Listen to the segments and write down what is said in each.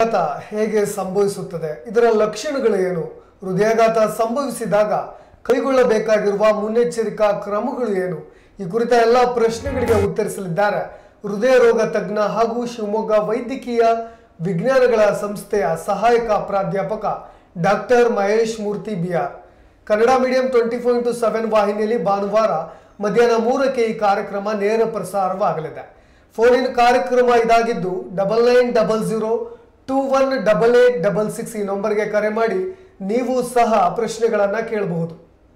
ಹೃದಯಾಘಾತ ಹೇಗೆ ಸಂಭವಿಸುತ್ತದೆ ಇದರ ಲಕ್ಷಣಗಳು ಏನು ಹೃದಯಾಘಾತ ಸಂಭವಿಸಿದಾಗ ಕೈಗೊಳ್ಳಬೇಕಾಗಿರುವ ಮುನ್ನೆಚ್ಚರಿಕಾ ಕ್ರಮಗಳು ಏನು ಈ ಕುರಿತ ಎಲ್ಲ ಪ್ರಶ್ನೆಗಳಿಗೆ ಉತ್ತರಿಸಲಿದ್ದಾರೆ ಹೃದಯ ರೋಗ ತಜ್ಞ ಹಾಗೂ ಶಿವಮೊಗ್ಗ ವೈದ್ಯಕೀಯ ವಿಜ್ಞಾನಗಳ ಸಂಸ್ಥೆಯ ಸಹಾಯಕ ಪ್ರಾಧ್ಯಾಪಕ doctor Mahesh Murthy B R Kannada medium twenty four into seven ವಾಹಿನಿಯಲ್ಲಿ ಭಾನುವಾರ ಮಧ್ಯಾಹ್ನ ಮೂರಕ್ಕೆ ಈ ಕಾರ್ಯಕ್ರಮ ನೇರ ಪ್ರಸಾರವಾಗಲಿದೆ ಫೋನ್ ಇನ್ ಕಾರ್ಯಕ್ರಮ ಇದಾಗಿದ್ದು double nine double zero two one double eight double six ಈ ನಂಬರ್ಗೆ ಕರೆ ಮಾಡಿ ನೀವು ಸಹ ಪ್ರಶ್ನೆಗಳನ್ನು ಕೇಳಬಹುದು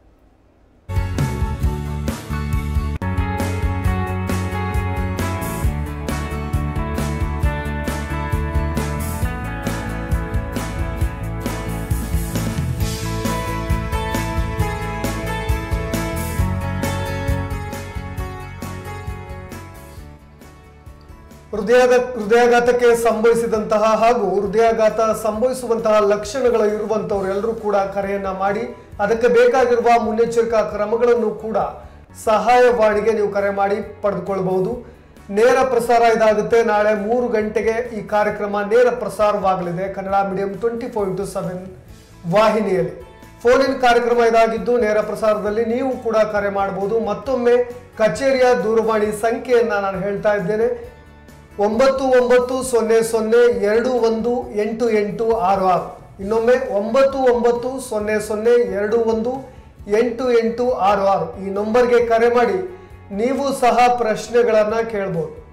ಹೃದಯಾಘಾತ ಹೃದಯಾಘಾತಕ್ಕೆ ಸಂಭವಿಸಿದಂತಹ ಹಾಗೂ ಹೃದಯಾಘಾತ ಸಂಭವಿಸುವಂತಹ ಲಕ್ಷಣಗಳು ಇರುವಂತವ್ರು ಎಲ್ಲರೂ ಕೂಡ ಕರೆಯನ್ನ ಮಾಡಿ ಅದಕ್ಕೆ ಬೇಕಾಗಿರುವ ಮುನ್ನೆಚ್ಚರಿಕಾ ಕ್ರಮಗಳನ್ನು ಕೂಡ ಸಹಾಯವಾಣಿಗೆ ನೀವು ಕರೆ ಮಾಡಿ ಪಡೆದುಕೊಳ್ಬಹುದು ನೇರ ಪ್ರಸಾರ ಇದಾಗುತ್ತೆ ನಾಳೆ ಮೂರು ಗಂಟೆಗೆ ಈ ಕಾರ್ಯಕ್ರಮ ನೇರ ಪ್ರಸಾರವಾಗಲಿದೆ Kannada medium twenty four into seven ವಾಹಿನಿಯಲ್ಲಿ ಫೋನ್ ಇನ್ ಕಾರ್ಯಕ್ರಮ ಇದಾಗಿದ್ದು ನೇರ ಪ್ರಸಾರದಲ್ಲಿ ನೀವು ಕೂಡ ಕರೆ ಮಾಡಬಹುದು ಮತ್ತೊಮ್ಮೆ ಕಚೇರಿಯ ದೂರವಾಣಿ ಸಂಖ್ಯೆಯನ್ನ ನಾನು ಹೇಳ್ತಾ ಇದ್ದೇನೆ ಒಂಬತ್ತು ಒಂಬತ್ತು ಸೊನ್ನೆ ಸೊನ್ನೆ ಎರಡು ಒಂದು ಎಂಟು ಎಂಟು ಆರು ಆರು ಇನ್ನೊಮ್ಮೆ ಒಂಬತ್ತು ಒಂಬತ್ತು ಸೊನ್ನೆ ಸೊನ್ನೆ ಎರಡು ಒಂದು ಎಂಟು ಎಂಟು ಆರು ಆರು ಈ ನಂಬರ್ಗೆ ಕರೆ ಮಾಡಿ ನೀವು ಸಹ ಪ್ರಶ್ನೆಗಳನ್ನು ಕೇಳ್ಬೋದು